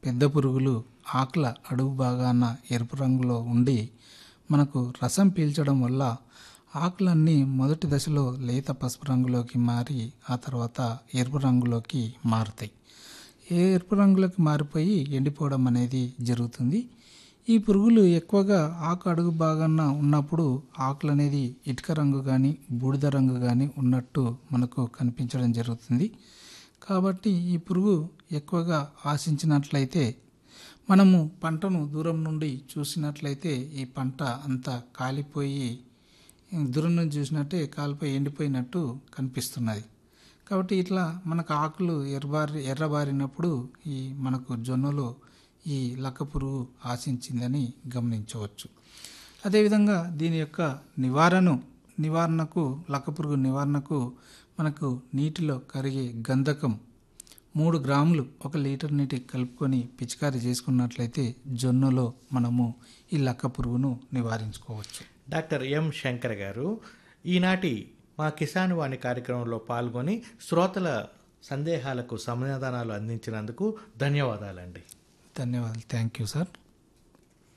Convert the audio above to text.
పెద్ద పురుగులు ఆకుల అడుగు భాగాన ఎరుపు రంగులో ఉండి మనకు రసం పీల్చడం వల్ల ఆకులన్నీ మొదటి దశలో లేత పసుపు రంగులోకి మారి ఆ తర్వాత ఎరుపు రంగులోకి మారుతాయి ఏ ఎరుపు రంగులోకి మారిపోయి ఎండిపోవడం అనేది జరుగుతుంది ఈ పురుగులు ఎక్కువగా ఆకు అడుగు భాగాన ఉన్నప్పుడు ఆకులు అనేది ఇటుక రంగు కానీ బూడిద రంగు కానీ ఉన్నట్టు మనకు కనిపించడం జరుగుతుంది కాబట్టి ఈ పురుగు ఎక్కువగా ఆశించినట్లయితే మనము పంటను దూరం నుండి చూసినట్లయితే ఈ పంట అంతా కాలిపోయి దూరం నుంచి చూసినట్టే కాలిపోయి ఎండిపోయినట్టు కనిపిస్తున్నది కాబట్టి ఇట్లా మనకు ఆకులు ఎర్రబారి ఎర్రబారినప్పుడు ఈ మనకు జొన్నలో ఈ లక్క పురుగు ఆశించిందని గమనించవచ్చు అదేవిధంగా దీని యొక్క నివారణ నివారణకు లక్క పురుగు నివారణకు మనకు నీటిలో కరిగే గంధకం మూడు గ్రాములు ఒక లీటర్ నీటి కలుపుకొని పిచికారీ చేసుకున్నట్లయితే జొన్నలో మనము ఈ లక్క పురుగును నివారించుకోవచ్చు డాక్టర్ ఎం శంకర్ గారు ఈనాటి మా కిసాన్ వాణి కార్యక్రమంలో పాల్గొని శ్రోతల సందేహాలకు సమాధానాలు అందించినందుకు ధన్యవాదాలండి ధన్యవాదాలు థ్యాంక్ యూ సార్